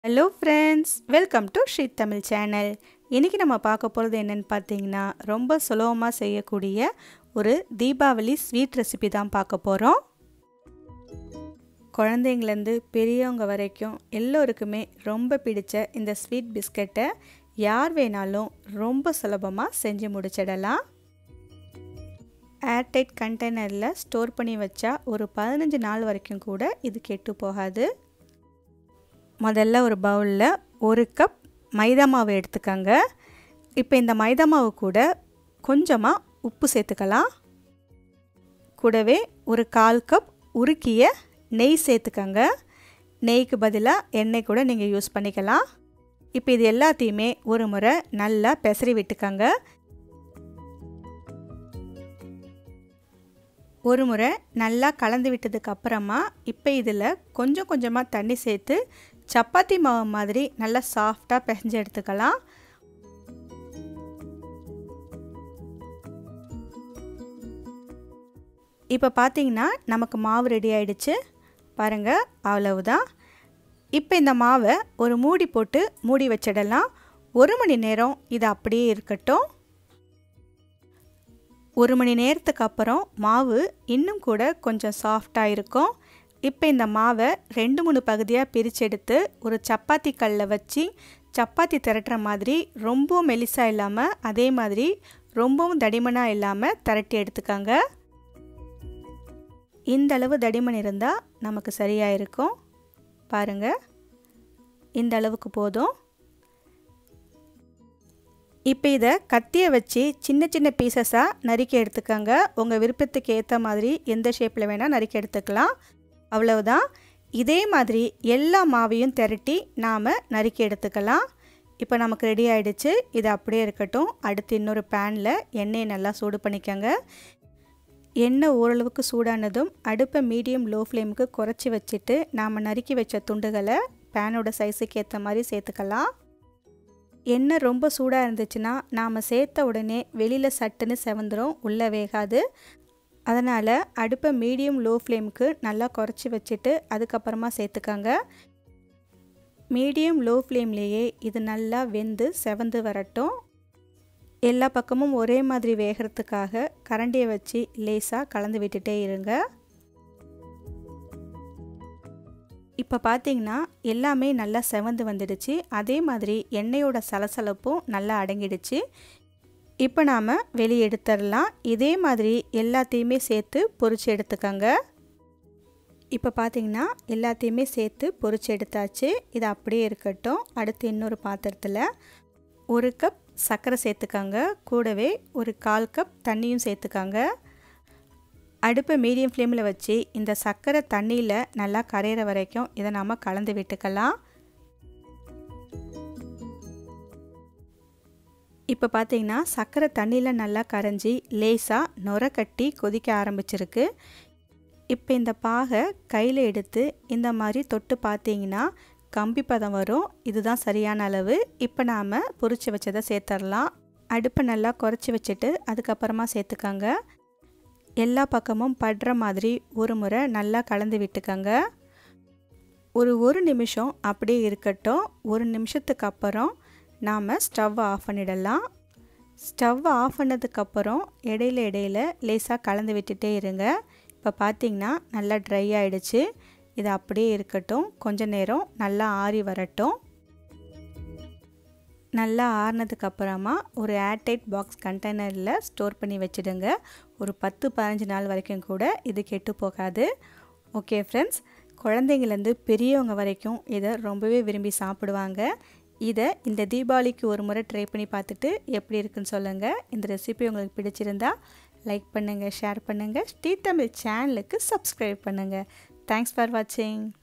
hello friends welcome to Shri Tamil channel இன்றைக்கி நம்ம பார்க்க போகிறது என்னென்னு பார்த்தீங்கன்னா ரொம்ப சுலபமாக செய்யக்கூடிய ஒரு தீபாவளி ஸ்வீட் ரெசிபி தான் பார்க்க போகிறோம் குழந்தைங்கலேருந்து பெரியவங்க வரைக்கும் எல்லோருக்குமே ரொம்ப பிடிச்ச இந்த ஸ்வீட் பிஸ்கட்டை யார் வேணாலும் ரொம்ப சுலபமாக செஞ்சு முடிச்சிடலாம் ஏர்டைட் கண்டெய்னரில் ஸ்டோர் பண்ணி வச்சா ஒரு பதினஞ்சு நாள் வரைக்கும் கூட இது கெட்டு போகாது முதல்ல ஒரு பவுலில் ஒரு கப் மைதா மாவு எடுத்துக்கோங்க இப்போ இந்த மைதா மாவு கூட கொஞ்சமாக உப்பு சேர்த்துக்கலாம் கூடவே ஒரு கால் கப் உருக்கிய நெய் சேர்த்துக்கோங்க நெய்க்கு பதிலாக எண்ணெய் கூட நீங்கள் யூஸ் பண்ணிக்கலாம் இப்போ இது எல்லாத்தையுமே ஒரு முறை நல்லா பெசரி விட்டுக்கோங்க ஒரு முறை நல்லா கலந்து விட்டதுக்கு அப்புறமா இப்போ இதில் கொஞ்சம் கொஞ்சமாக தண்ணி சேர்த்து சப்பாத்தி மாவு மாதிரி நல்லா சாஃப்டாக பிசைஞ்சு எடுத்துக்கலாம் இப்போ பார்த்தீங்கன்னா நமக்கு மாவு ரெடி ஆயிடுச்சு பாருங்கள் அவ்வளவுதான் இப்போ இந்த மாவை ஒரு மூடி போட்டு மூடி வச்சிடலாம் ஒரு மணி நேரம் இது அப்படியே இருக்கட்டும் ஒரு மணி நேரத்துக்கு அப்புறம் மாவு இன்னும் கூட கொஞ்சம் சாஃப்டாக இருக்கும் இப்போ இந்த மாவை ரெண்டு மூணு பகுதியாக பிரித்து எடுத்து ஒரு சப்பாத்தி கல்லில் வச்சு சப்பாத்தி திரட்டுற மாதிரி ரொம்பவும் மெலிசாக இல்லாமல் அதே மாதிரி ரொம்பவும் தடிமனாக இல்லாமல் திரட்டி எடுத்துக்கோங்க இந்த அளவு தடிமன் இருந்தால் நமக்கு சரியாக இருக்கும் பாருங்கள் இந்த அளவுக்கு போதும் இப்போ இதை கத்தியை வச்சு சின்ன சின்ன பீசஸாக நறுக்கி எடுத்துக்கோங்க உங்கள் விருப்பத்துக்கு ஏற்ற மாதிரி எந்த ஷேப்பில் வேணால் நறுக்கி எடுத்துக்கலாம் அவ்வளவுதான் இதே மாதிரி எல்லா மாவையும் திரட்டி நாம் நறுக்கி எடுத்துக்கலாம் இப்போ நமக்கு ரெடி ஆகிடுச்சு இது அப்படியே இருக்கட்டும் அடுத்து இன்னொரு பேனில் எண்ணெயை நல்லா சூடு பண்ணிக்கோங்க எண்ணெய் ஓரளவுக்கு சூடானதும் அடுப்பை மீடியம் லோ ஃப்ளேமுக்கு குறைச்சி வச்சுட்டு நாம் நறுக்கி வச்ச துண்டுகளை பேனோட சைஸுக்கு ஏற்ற மாதிரி சேர்த்துக்கலாம் எண்ணெய் ரொம்ப சூடாக இருந்துச்சுன்னா நாம் சேர்த்த உடனே வெளியில் சட்டுன்னு செவந்துடும் உள்ளே வேகாது அதனால் அடுப்பை மீடியம் லோ ஃப்ளேமுக்கு நல்லா குறைச்சி வச்சுட்டு அதுக்கப்புறமா சேர்த்துக்கோங்க மீடியம் லோ ஃப்ளேம்லேயே இது நல்லா வெந்து செவந்து வரட்டும் எல்லா பக்கமும் ஒரே மாதிரி வேகிறதுக்காக கரண்டியை வச்சு லேசாக கலந்து விட்டுட்டே இருங்க இப்போ பார்த்தீங்கன்னா எல்லாமே நல்லா செவந்து வந்துடுச்சு அதே மாதிரி எண்ணெயோட சலசலப்பும் நல்லா அடங்கிடுச்சு இப்போ நாம் வெளியே எடுத்துடலாம் இதே மாதிரி எல்லாத்தையுமே சேர்த்து பொறிச்சு எடுத்துக்கோங்க இப்போ பார்த்தீங்கன்னா எல்லாத்தையுமே சேர்த்து பொறிச்சு எடுத்தாச்சு இது அப்படியே இருக்கட்டும் அடுத்து இன்னொரு பாத்திரத்தில் ஒரு கப் சர்க்கரை சேர்த்துக்கோங்க கூடவே ஒரு கால் கப் தண்ணியும் சேர்த்துக்கோங்க அடுப்பை மீடியம் ஃப்ளேமில் வச்சு இந்த சர்க்கரை தண்ணியில் நல்லா கரையிற வரைக்கும் இதை நாம் கலந்து விட்டுக்கலாம் இப்போ பார்த்தீங்கன்னா சர்க்கரை தண்ணியில் நல்லா கரைஞ்சி லேசாக நுர கட்டி கொதிக்க ஆரம்பிச்சிருக்கு இப்போ இந்த பாகை கையில் எடுத்து இந்த மாதிரி தொட்டு பார்த்தீங்கன்னா கம்பி பதம் வரும் இதுதான் சரியான அளவு இப்போ நாம் பொறிச்சு வச்சதை சேர்த்துடலாம் அடுப்பை நல்லா குறைச்சி வச்சுட்டு அதுக்கப்புறமா சேர்த்துக்கோங்க எல்லா பக்கமும் படுற மாதிரி ஒரு முறை நல்லா கலந்து விட்டுக்கோங்க ஒரு ஒரு நிமிஷம் அப்படியே இருக்கட்டும் ஒரு நிமிஷத்துக்கு அப்புறம் நாம் ஸ்டவ்வை ஆஃப் பண்ணிடலாம் ஸ்டவ்வை ஆஃப் பண்ணதுக்கப்புறம் இடையில இடையில லேசாக கலந்து விட்டுட்டே இருங்க இப்போ பார்த்தீங்கன்னா நல்லா ட்ரை ஆகிடுச்சு இது அப்படியே இருக்கட்டும் கொஞ்ச நேரம் நல்லா ஆறி வரட்டும் நல்லா ஆறினதுக்கு அப்புறமா ஒரு ஏர்டைட் பாக்ஸ் கண்டெய்னரில் ஸ்டோர் பண்ணி வச்சுடுங்க ஒரு பத்து பதினஞ்சு நாள் வரைக்கும் கூட இது கெட்டு போகாது ஓகே ஃப்ரெண்ட்ஸ் குழந்தைங்கலேருந்து பெரியவங்க வரைக்கும் இதை ரொம்பவே விரும்பி சாப்பிடுவாங்க இதை இந்த தீபாவளிக்கு ஒரு முறை ட்ரை பண்ணி பார்த்துட்டு எப்படி இருக்குன்னு சொல்லுங்கள் இந்த ரெசிபி உங்களுக்கு பிடிச்சிருந்தா லைக் பண்ணுங்கள் ஷேர் பண்ணுங்கள் ஸ்ரீ தமிழ் சேனலுக்கு சப்ஸ்கிரைப் பண்ணுங்கள் தேங்க்ஸ் ஃபார் வாட்சிங்